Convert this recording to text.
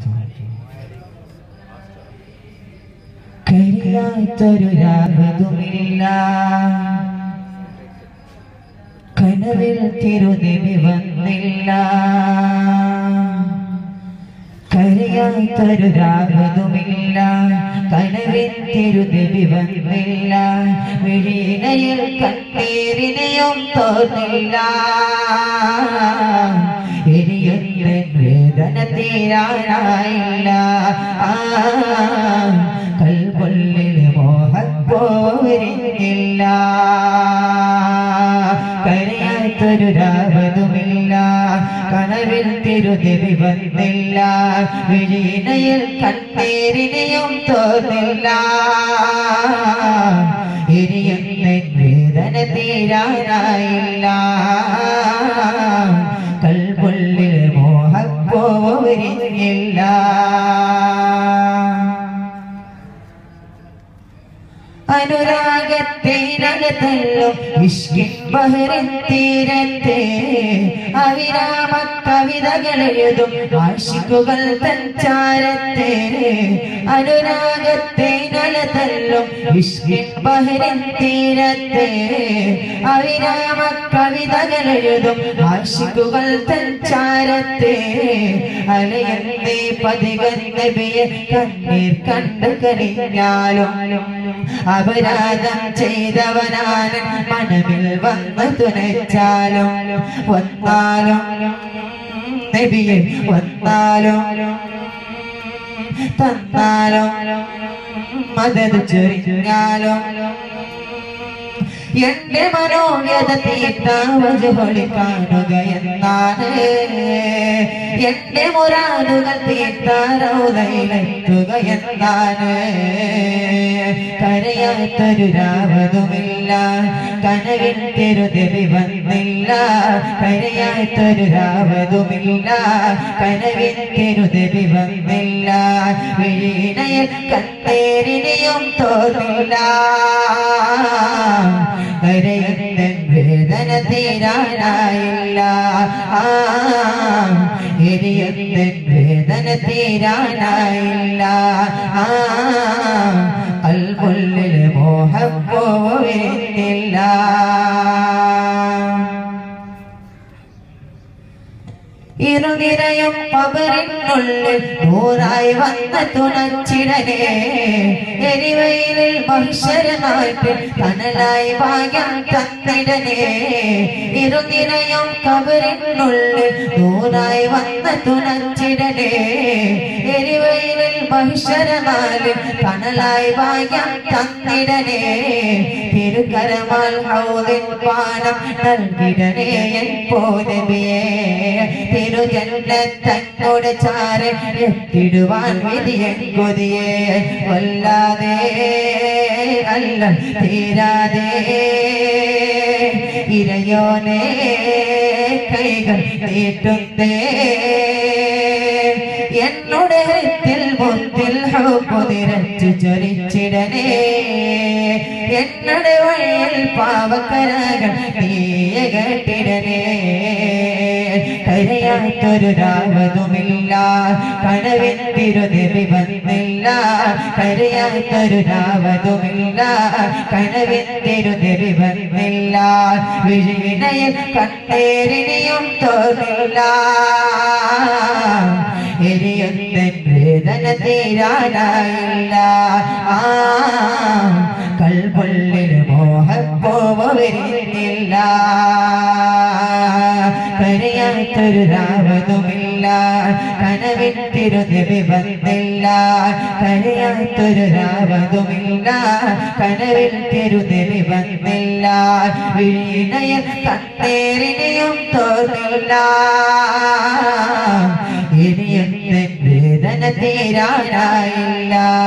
കരിയാത്തൊരു രാഗതുമില്ല കനവിൽ തിരുനിവി വന്നില്ല കരയാത്തൊരു രാഗതുമില്ല കനവിൽ തിരുനിവി വന്നില്ല വിഴീനയിൽ കണ്ണീരിനെയും തോന്നില്ല ഇനിയൊരു വേദന തീരാനായില്ല ആ കൽപൊല്ലിൽ മോഹപ്പോരില്ല കരയാത്തൊരു രാവതുമില്ല കനവിൽ തിരുതെവി വന്നില്ല വിഴീനയിൽ കണ്ണീരിനെയും തോന്നില്ല ഇനിയും നിൻ വേദന തീരാനായില്ല കൽപൊല്ലിൽ മോഹപ്പോരില്ല അനുരാഗത്തിനകത്തല്ലോ ഇഷ്കിൻ ബഹറിൻ തീരത്തെ അവിരാമ കവിതകൾ എഴുതും ആശിക്കുകൾ തഞ്ചാരത്തെ അനുരാഗത്തിനകത്തല്ലോ ഇഷ്കിൻ ബഹറിൻ തീരത്തെ അവിരാമ കവിതകൾ എഴുതും ആശിക്കുകൾ തഞ്ചാരത്തെ അലയന്തേ പതികന്നബിയെ കണ്ണീർ കണ്ടു കഴിഞ്ഞാലും അപരാധം ചെയ്തവനാണ് മനമിൽ വന്ന് തുനച്ചാലും വന്നാലും നബിയെ വന്നാലും തന്നാലും മദത് ചൊരിഞ്ഞാലും എന്റെ മനോവ്യത തീർത്താവജുകളി കാണുക എന്നാണ് എന്റെ മുറാനുകൾ തീർത്താറൗതയിലെത്തുക എന്നാണ് കരയാത്തൊരു രാവതുമില്ല കനവിൽ തിരുതെവി വന്നില്ല കരയാത്തൊരു രാവതുമില്ല കനവിൽ തിരുതെവി വന്നില്ല വീണയിൽ കത്തേരിനെയും തോന്നില്ല കരയുന്ന വേദന തീരാനായില്ല ആ എരിയുന്ന വേദന തീരാനായില്ല ആ അൽപുല്ലിൽ മോഹം പോവുന്നില്ല ഇരുനിരയും പവറിനുള്ളിൽ നൂറായി വന്ന തുണച്ചിടനെ എരിവയിലിൽ മനുഷ്യരനാട്ടിൽ കനലായി ഭാഗ്യം തന്നിടനെ ഇരുനിരയും കബറിനുള്ളിൽ നൂറായി വന്ന തുണച്ചിടനെ എരിവയിലിൽ മനുഷ്യരനാലിൽ കനലായി ഭാഗ്യം തന്നിടനെ തിരുക്കരമാൽ ഹൗദിൻ പാനം നൽകിടനെ എൻ പോതവിയേ തിരുജന്നോട് ചാരെ എത്തിടുവാൻ വിധിയൻ കൊതിയെ കൊല്ലാതെ അല്ല തീരാതെ ഇരയോനെ കൈകൾ നീട്ടുന്നേ എന്നുടെ ഹൃത്തിൽ മുത്തിൽ ഹൗപ്പുതിരച്ചു ചൊരിച്ചിടനേ എന്നുടെ വഴിയിൽ പാവക്കരകൾ നീയ കെട്ടിടനേ കരയാത്തൊരു രാവതുമില്ല കനവിൻ തിരുതെവി വന്നില്ല കരയാത്തൊരു രാവതുമില്ല കനവിൻ തിരുതെവി വന്നില്ല വിഴിനയിൽ കണ്ണേരിനെയും തോന്നില്ല എരിയുന്ന വേദന തീരാനായില്ല ആ കൽപൊള്ളിൽ മോഹം പോവുന്നില്ല കരയാത്തൊരു രാവതുമില്ല കനവിൻ തിരുതെവി വന്നില്ല കരയാത്തൊരു രാവതുമില്ല കനവിൽ തിരുതെവി വന്നില്ല വീണയിൽ കണ്ണേരിനെയും തോന്നില്ല ഇനിയും വേദന തീരാനായില്ല